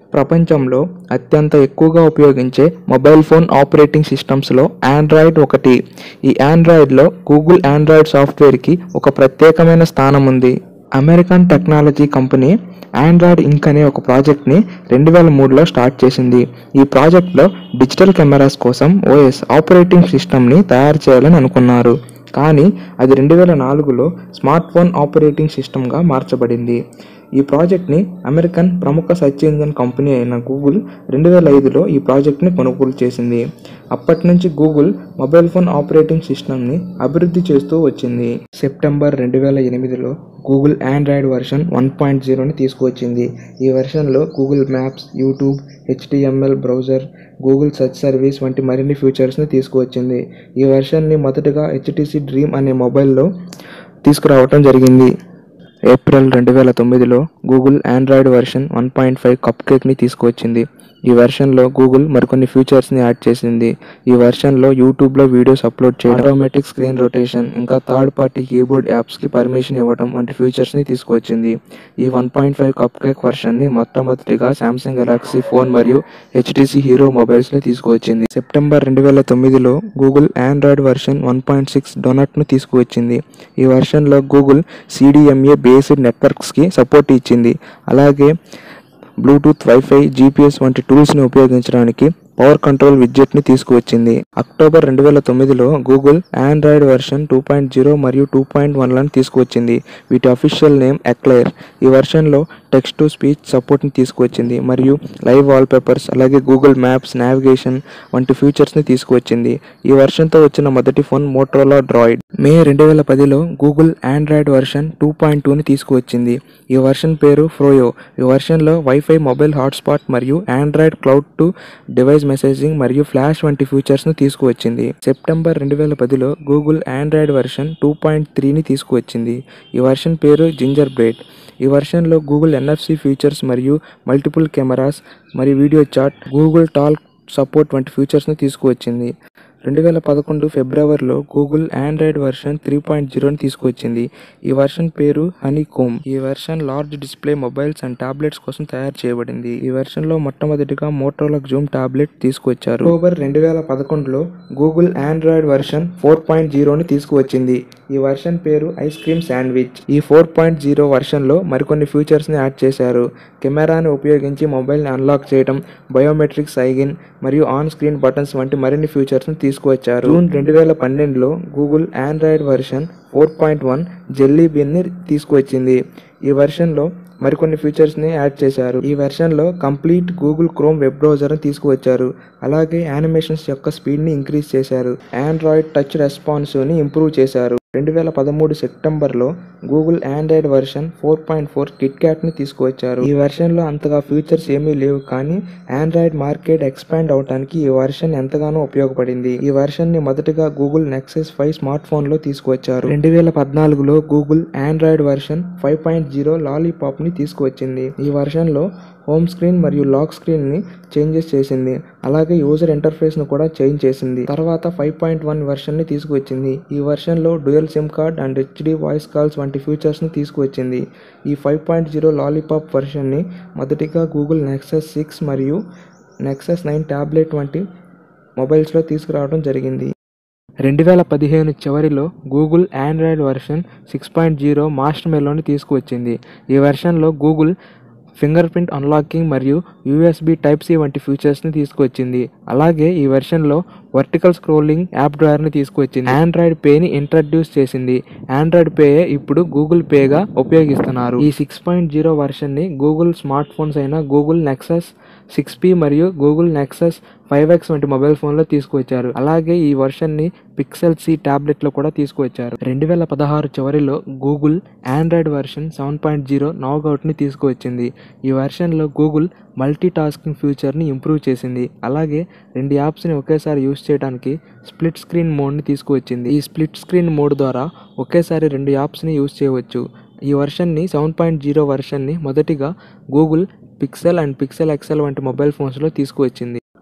ప్రపంచంలో అత్యంత ఎక్కువగా ఉపయోగించే మొబైల్ ఫోన్ ఆపరేటింగ్ సిస్టమ్స్లో ఆండ్రాయిడ్ ఒకటి ఈ ఆండ్రాయిడ్లో గూగుల్ ఆండ్రాయిడ్ సాఫ్ట్వేర్కి ఒక ప్రత్యేకమైన స్థానం ఉంది American technology company Android Inc అనే ఒక ప్రాజెక్ట్ని రెండు వేల మూడులో స్టార్ట్ చేసింది ఈ ప్రాజెక్ట్లో డిజిటల్ కెమెరాస్ కోసం ఓఎస్ ఆపరేటింగ్ సిస్టమ్ని తయారు చేయాలని అనుకున్నారు కానీ అది రెండు వేల నాలుగులో స్మార్ట్ ఫోన్ ఆపరేటింగ్ సిస్టమ్గా మార్చబడింది ఈ ప్రాజెక్ట్ని అమెరికన్ ప్రముఖ సెర్చ్ ఇంజిన్ కంపెనీ అయిన గూగుల్ రెండు వేల ఐదులో ఈ ప్రాజెక్ట్ని కొనుగోలు చేసింది అప్పటి నుంచి గూగుల్ మొబైల్ ఫోన్ ఆపరేటింగ్ సిస్టమ్ని అభివృద్ధి చేస్తూ వచ్చింది సెప్టెంబర్ రెండు వేల ఎనిమిదిలో Google Android version one point జీరోని తీసుకువచ్చింది ఈ వెర్షన్లో Google Maps YouTube HTML browser Google search service వంటి మరిన్ని ఫీచర్స్ని తీసుకువచ్చింది ఈ వెర్షన్ని మొదటగా హెచ్టిసి డ్రీమ్ అనే మొబైల్లో తీసుకురావటం జరిగింది ఏప్రిల్ రెండు వేల తొమ్మిదిలో Google Android version one point five కప్ కేక్ని తీసుకువచ్చింది ఈ వెర్షన్లో గూగుల్ మరికొన్ని ఫీచర్స్ని యాడ్ చేసింది ఈ వెర్షన్లో యూట్యూబ్లో వీడియోస్ అప్లోడ్ చేయడం ఆటోమేటిక్ స్క్రీన్ రొటేషన్ ఇంకా థర్డ్ పార్టీ కీబోర్డ్ యాప్స్కి పర్మిషన్ ఇవ్వడం వంటి ఫీచర్స్ని తీసుకువచ్చింది ఈ one point five cupcake వెర్షన్ని మొట్టమొదటిగా శాంసంగ్ గెలాక్సీ ఫోన్ మరియు హెచ్టీసీ హీరో మొబైల్స్ని తీసుకువచ్చింది సెప్టెంబర్ రెండు వేల తొమ్మిదిలో Google Android version one point six డొనట్ను తీసుకువచ్చింది ఈ వెర్షన్లో గూగుల్ సిడిఎంఏ బేస్డ్ నెట్వర్క్స్కి సపోర్ట్ ఇచ్చింది అలాగే బ్లూటూత్ వైఫై జీపీఎస్ వంటి టూల్స్ని ఉపయోగించడానికి పవర్ కంట్రోల్ విడ్జెట్ని తీసుకువచ్చింది అక్టోబర్ రెండు వేల తొమ్మిదిలో Google Android version two point zero మరియు టూ పాయింట్ వన్లను తీసుకువచ్చింది వీటి అఫీషియల్ నేమ్ ఎక్లైర్ ఈ వెర్షన్లో టెక్స్ట్ టు స్పీచ్ సపోర్ట్ని తీసుకువచ్చింది మరియు లైవ్ వాల్పేపర్స్ అలాగే గూగుల్ మ్యాప్స్ నావిగేషన్ వంటి ఫీచర్స్ని తీసుకువచ్చింది ఈ వెర్షన్తో వచ్చిన మొదటి ఫోన్ మోటరోలా డ్రాయిడ్ మే రెండు వేల పదిలో Google Android version two point టూని తీసుకువచ్చింది ఈ వెర్షన్ పేరు ఫ్రోయో ఈ వెర్షన్లో వైఫై మొబైల్ హాట్స్పాట్ మరియు Android cloud to device messaging మరియు ఫ్లాష్ వంటి ఫీచర్స్ను తీసుకువచ్చింది సెప్టెంబర్ రెండు వేల పదిలో Google Android version two point త్రీని తీసుకువచ్చింది ఈ వెర్షన్ పేరు జింజర్ బ్రేడ్ ఈ వెర్షన్లో గూగుల్ ఎన్ఎఫ్సి ఫీచర్స్ మరియు మల్టిపుల్ కెమెరాస్ మరియు video chat Google talk support వంటి ఫీచర్స్ని తీసుకువచ్చింది రెండు వేల పదకొండు ఫిబ్రవరిలో Google Android version three point జీరోని తీసుకువచ్చింది ఈ వెర్షన్ పేరు హనీ కోమ్ ఈ version large display mobiles and tablets కోసం తయారు చేయబడింది ఈ వెర్షన్లో మొట్టమొదటిగా మోటరోలా జూమ్ టాబ్లెట్ తీసుకువచ్చారు అక్టోబర్ రెండు వేల పదకొండులో Google Android version four point జీరోని తీసుకువచ్చింది ఈ వెర్షన్ పేరు ఐస్ క్రీమ్ శాండ్విచ్ ఈ ఫోర్ పాయింట్ జీరో వెర్షన్లో మరికొన్ని ఫీచర్స్ని యాడ్ చేశారు కెమెరాని ఉపయోగించి మొబైల్ని అన్లాక్ చేయడం బయోమెట్రిక్ సైగిన్ మరియు ఆన్ స్క్రీన్ బటన్స్ వంటి మరిన్ని ఫీచర్స్ని తీసుకువచ్చారు జూన్ రెండు వేల పన్నెండులో Google Android version four point one jelly బిన్ని తీసుకువచ్చింది ఈ వెర్షన్లో మరికొన్ని ఫీచర్స్ని యాడ్ చేశారు ఈ వెర్షన్లో కంప్లీట్ గూగుల్ క్రోమ్ వెబ్ బ్రౌజర్ని తీసుకువచ్చారు అలాగే యానిమేషన్స్ యొక్క స్పీడ్ని ఇంక్రీజ్ చేశారు ఆండ్రాయిడ్ టచ్ రెస్పాన్స్ని ఇంప్రూవ్ చేశారు రెండు వేల పదమూడు సెప్టెంబర్లో Google Android version four point four కిట్ క్యాట్ని తీసుకువచ్చారు ఈ వెర్షన్లో అంతగా ఫీచర్స్ ఏమీ లేవు కానీ ఆండ్రాయిడ్ మార్కెట్ ఎక్స్పాండ్ అవడానికి ఈ వెర్షన్ ఎంతగానో ఉపయోగపడింది ఈ వెర్షన్ ని మొదటగా Google Nexus five smartphone లో తీసుకువచ్చారు రెండు వేల పద్నాలుగులో Google Android version five point zero lollipop ని తీసుకువచ్చింది ఈ వెర్షన్ లో హోమ్ స్క్రీన్ మరియు లాక్ స్క్రీన్ ని చేంజెస్ చేసింది అలాగే యూజర్ ఇంటర్ఫేస్ ను కూడా చేంజ్ చేసింది తర్వాత ఫైవ్ పాయింట్ వన్ వెర్షన్ ని తీసుకువచ్చింది ఈ వెర్షన్ లో dual SIM card and HD voice calls వంటి ఫీచర్స్ ని తీసుకువచ్చింది ఈ five point zero lollipop version ని మొదటిగా గూగుల్ నెక్సస్ సిక్స్ మరియు నెక్సస్ నైన్ ట్యాబ్లెట్ వంటి మొబైల్స్లో తీసుకురావడం జరిగింది రెండు వేల పదిహేను చివరిలో Google Android version six point zero మాస్టర్ మెలోని తీసుకువచ్చింది ఈ వెర్షన్లో గూగుల్ ఫింగర్ ప్రింట్ అన్లాకింగ్ మరియు యూఎస్బి టైప్ సి వంటి ఫీచర్స్ని తీసుకువచ్చింది అలాగే ఈ వెర్షన్లో వర్టికల్ స్క్రోలింగ్ యాప్ డ్రాయర్ని తీసుకువచ్చింది ఆండ్రాయిడ్ పేని ఇంట్రడ్యూస్ చేసింది ఆండ్రాయిడ్ పే ఇప్పుడు గూగుల్ పేగా ఉపయోగిస్తున్నారు ఈ సిక్స్ పాయింట్ జీరో వెర్షన్ని గూగుల్ స్మార్ట్ ఫోన్స్ అయిన గూగుల్ నెక్సస్ సిక్స్ పి మరియు గూగుల్ నెక్సస్ ఫైవ్ ఎక్స్ వంటి మొబైల్ ఫోన్లో తీసుకువచ్చారు అలాగే ఈ వర్షన్ని పిక్సెల్ సి ట్యాబ్లెట్లో కూడా తీసుకువచ్చారు రెండు వేల పదహారు చివరిలో Google Android version seven point zero ని తీసుకువచ్చింది ఈ వెర్షన్లో గూగుల్ మల్టీ టాస్కింగ్ ఫీచర్ని ఇంప్రూవ్ చేసింది అలాగే రెండు యాప్స్ని ఒకేసారి యూస్ చేయడానికి స్ప్లిట్ స్క్రీన్ మోడ్ని తీసుకువచ్చింది ఈ స్ప్లిట్ స్క్రీన్ మోడ్ ద్వారా ఒకేసారి రెండు యాప్స్ని యూస్ చేయవచ్చు ఈ వెర్షన్ని సెవెన్ పాయింట్ జీరో వెర్షన్ని మొదటిగా Google Pixel and Pixel XL వంటి మొబైల్ ఫోన్స్లో తీసుకువచ్చింది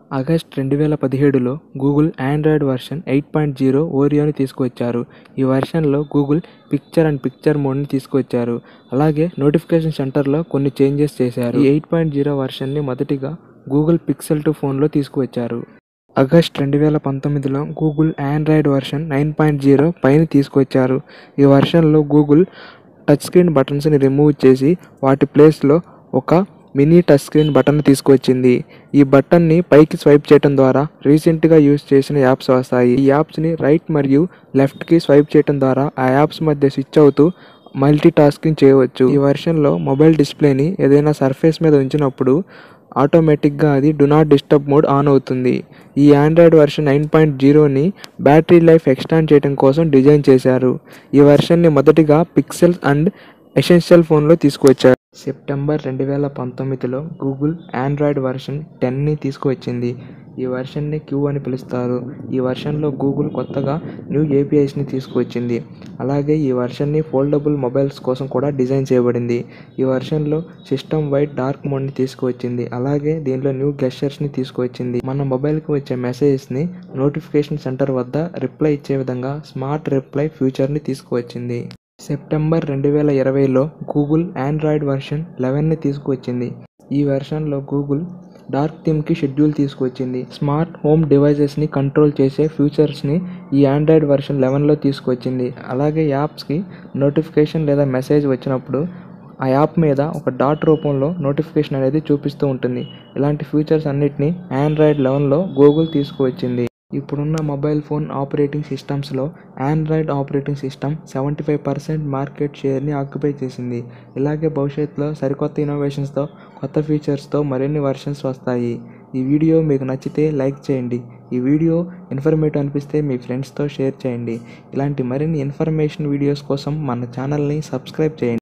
ఆగస్ట్ రెండు వేల పదిహేడులో Google Android version eight point zero ఓరియోని తీసుకువచ్చారు ఈ వర్షన్లో గూగుల్ పిక్చర్ అండ్ పిక్చర్ మోడ్ని తీసుకువచ్చారు అలాగే నోటిఫికేషన్ సెంటర్లో కొన్ని చేంజెస్ చేశారు ఈ ఎయిట్ పాయింట్ జీరో వర్షన్ని మొదటిగా గూగుల్ పిక్సెల్ టూ ఫోన్లో తీసుకువచ్చారు ఆగస్ట్ రెండు వేల పంతొమ్మిదిలో Google Android version nine point zero పైన తీసుకొచ్చారు ఈ వర్షన్లో గూగుల్ టచ్ స్క్రీన్ బటన్స్ని రిమూవ్ చేసి వాటి ప్లేస్లో ఒక మినీ టచ్ స్క్రీన్ బటన్ తీసుకువచ్చింది ఈ బటన్ని పైకి స్వైప్ చేయడం ద్వారా రీసెంట్గా యూజ్ చేసిన యాప్స్ వస్తాయి ఈ యాప్స్ని రైట్ మరియు లెఫ్ట్కి స్వైప్ చేయడం ద్వారా ఆ యాప్స్ మధ్య స్విచ్ అవుతూ మల్టీ టాస్కింగ్ చేయవచ్చు ఈ వర్షన్లో మొబైల్ డిస్ప్లేని ఏదైనా సర్ఫేస్ మీద ఉంచినప్పుడు ఆటోమేటిక్గా అది do not disturb mode on అవుతుంది ఈ ఆండ్రాయిడ్ వర్షన్ నైన్ పాయింట్ జీరోని బ్యాటరీ లైఫ్ ఎక్స్టాండ్ చేయడం కోసం డిజైన్ చేశారు ఈ వర్షన్ని మొదటిగా పిక్సెల్ అండ్ ఎసెన్షియల్ ఫోన్లో తీసుకువచ్చారు సెప్టెంబర్ రెండు వేల పంతొమ్మిదిలో గూగుల్ ఆండ్రాయిడ్ వర్షన్ టెన్ని తీసుకువచ్చింది ఈ వర్షన్ని క్యూ అని పిలుస్తారు ఈ వర్షన్లో గూగుల్ కొత్తగా న్యూ ఏపీఐస్ని తీసుకువచ్చింది అలాగే ఈ వర్షన్ని ఫోల్డబుల్ మొబైల్స్ కోసం కూడా డిజైన్ చేయబడింది ఈ వర్షన్లో సిస్టమ్ వైడ్ డార్క్ మోడ్ని తీసుకువచ్చింది అలాగే దీనిలో న్యూ గెస్చర్స్ని తీసుకువచ్చింది మన మొబైల్కి వచ్చే మెసేజెస్ని నోటిఫికేషన్ సెంటర్ వద్ద రిప్లై ఇచ్చే విధంగా స్మార్ట్ రిప్లై ఫ్యూచర్ని తీసుకువచ్చింది సెప్టెంబర్ రెండు వేల ఇరవైలో గూగుల్ ఆండ్రాయిడ్ వర్షన్ లెవెన్ని తీసుకువచ్చింది ఈ వెర్షన్లో గూగుల్ డార్క్ థీమ్కి షెడ్యూల్ తీసుకువచ్చింది స్మార్ట్ హోమ్ డివైజెస్ని కంట్రోల్ చేసే ఫీచర్స్ని ఈ ఆండ్రాయిడ్ వర్షన్ లెవెన్లో తీసుకువచ్చింది అలాగే యాప్స్కి నోటిఫికేషన్ లేదా మెసేజ్ వచ్చినప్పుడు ఆ యాప్ మీద ఒక డాట్ రూపంలో నోటిఫికేషన్ అనేది చూపిస్తూ ఉంటుంది ఇలాంటి ఫీచర్స్ అన్నిటిని ఆండ్రాయిడ్ లెవెన్లో గూగుల్ తీసుకువచ్చింది ఇప్పుడున్న మొబైల్ ఫోన్ ఆపరేటింగ్ సిస్టమ్స్లో Android operating system seventy five percent market షేర్ని ఆక్యుపై చేసింది ఇలాగే భవిష్యత్తులో సరికొత్త ఇన్నోవేషన్స్తో కొత్త ఫీచర్స్తో మరిన్ని వర్షన్స్ వస్తాయి ఈ వీడియో మీకు నచ్చితే లైక్ చేయండి ఈ వీడియో ఇన్ఫర్మేటివ్ అనిపిస్తే మీ ఫ్రెండ్స్తో షేర్ చేయండి ఇలాంటి మరిన్ని ఇన్ఫర్మేషన్ వీడియోస్ కోసం మన ఛానల్ని సబ్స్క్రైబ్ చేయండి